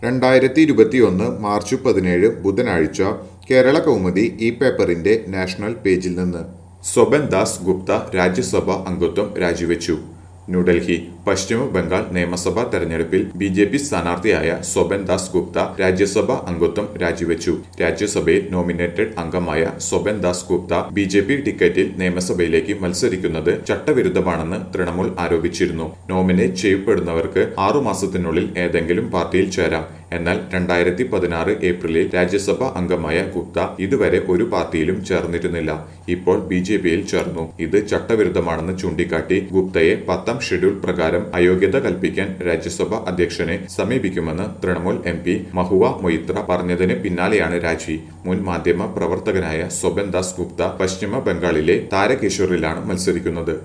രണ്ടായിരത്തി ഇരുപത്തിയൊന്ന് മാർച്ച് പതിനേഴ് ബുധനാഴ്ച കേരള കൗമുദി ഈ പേപ്പറിന്റെ നാഷണൽ പേജിൽ നിന്ന് സ്വപൻ ദാസ് ഗുപ്ത രാജ്യസഭ അംഗത്വം രാജിവെച്ചു ന്യൂഡൽഹി പശ്ചിമ ബംഗാൾ നിയമസഭാ തെരഞ്ഞെടുപ്പിൽ ബി ജെ പി സ്ഥാനാർത്ഥിയായ സ്വപൻ ദാസ് ഗുപ്ത രാജ്യസഭ അംഗത്വം രാജിവെച്ചു രാജ്യസഭയിൽ നോമിനേറ്റഡ് അംഗമായ Swapan Das Gupta B J P ടിക്കറ്റിൽ നിയമസഭയിലേക്ക് മത്സരിക്കുന്നത് ചട്ടവിരുദ്ധമാണെന്ന് തൃണമൂൽ ആരോപിച്ചിരുന്നു നോമിനേറ്റ് ചെയ്യപ്പെടുന്നവർക്ക് ആറുമാസത്തിനുള്ളിൽ ഏതെങ്കിലും പാർട്ടിയിൽ ചേരാം എന്നാൽ രണ്ടായിരത്തി പതിനാറ് ഏപ്രിലിൽ രാജ്യസഭ അംഗമായ ഗുപ്ത ഇതുവരെ ഒരു പാർട്ടിയിലും ചേർന്നിരുന്നില്ല ഇപ്പോൾ ബി ജെ പിയിൽ ചേർന്നു ഇത് ചട്ടവിരുദ്ധമാണെന്ന് ചൂണ്ടിക്കാട്ടി ഗുപ്തയെ പത്താം ഷെഡ്യൂൾ പ്രകാരം അയോഗ്യത കൽപ്പിക്കാൻ രാജ്യസഭ അധ്യക്ഷനെ സമീപിക്കുമെന്ന് തൃണമൂൽ എം പി മഹുവ മൊയ്ത്ര പറഞ്ഞതിന് പിന്നാലെയാണ് രാജി മുൻ മാധ്യമ പ്രവർത്തകനായ സ്വപൻ ദാസ് ഗുപ്ത പശ്ചിമ ബംഗാളിലെ താരകേശ്വറിലാണ് മത്സരിക്കുന്നത്